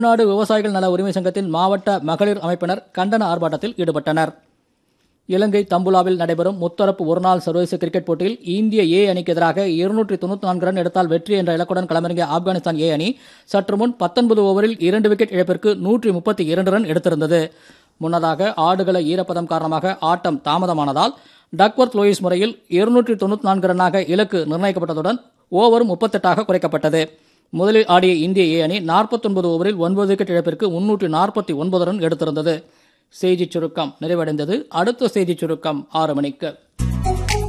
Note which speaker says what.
Speaker 1: தமிழ்நாடு விவசாயிகள் நல உரிமை சங்கத்தின் மாவட்ட மகளிர் அமைப்பினர் கண்டன ஆர்ப்பாட்டத்தில் ஈடுபட்டனர் இலங்கை தம்புலாவில் நடைபெறும் முத்தரப்பு ஒருநாள் சர்வதேச கிரிக்கெட் போட்டியில் இந்திய ஏ அணிக்கு எதிராக இருநூற்றி தொண்ணூற்றி நான்கு ரன் எடுத்தால் வெற்றி என்ற இலக்குடன் களமிறங்கிய ஆப்கானிஸ்தான் ஏ அணி சற்று முன் பத்தொன்பது ஓவரில் இரண்டு விக்கெட் இழப்பிற்கு நூற்றி முப்பத்தி இரண்டு ரன் எடுத்திருந்தது முன்னதாக ஆடுகள ஈரப்பதம் காரணமாக ஆட்டம் தாமதமானதால் டக்வர்த் லோயிஸ் முறையில் இருநூற்றி தொண்ணூற்றி நான்கு ரன்னாக இலக்கு நிர்ணயிக்கப்பட்டதுடன் ஓவர் முப்பத்தெட்டாக குறைக்கப்பட்டது முதலில் ஆடிய இந்திய ஏ அணி நாற்பத்தொன்பது ஓவரில் ஒன்பது விக்கெட் இழப்பிற்கு முன்னூற்றி நாற்பத்தி ஒன்பது ரன் எடுத்திருந்தது செய்திச் சுருக்கம் நிறைவடைந்தது அடுத்த செய்திச் சுருக்கம் ஆறு மணிக்கு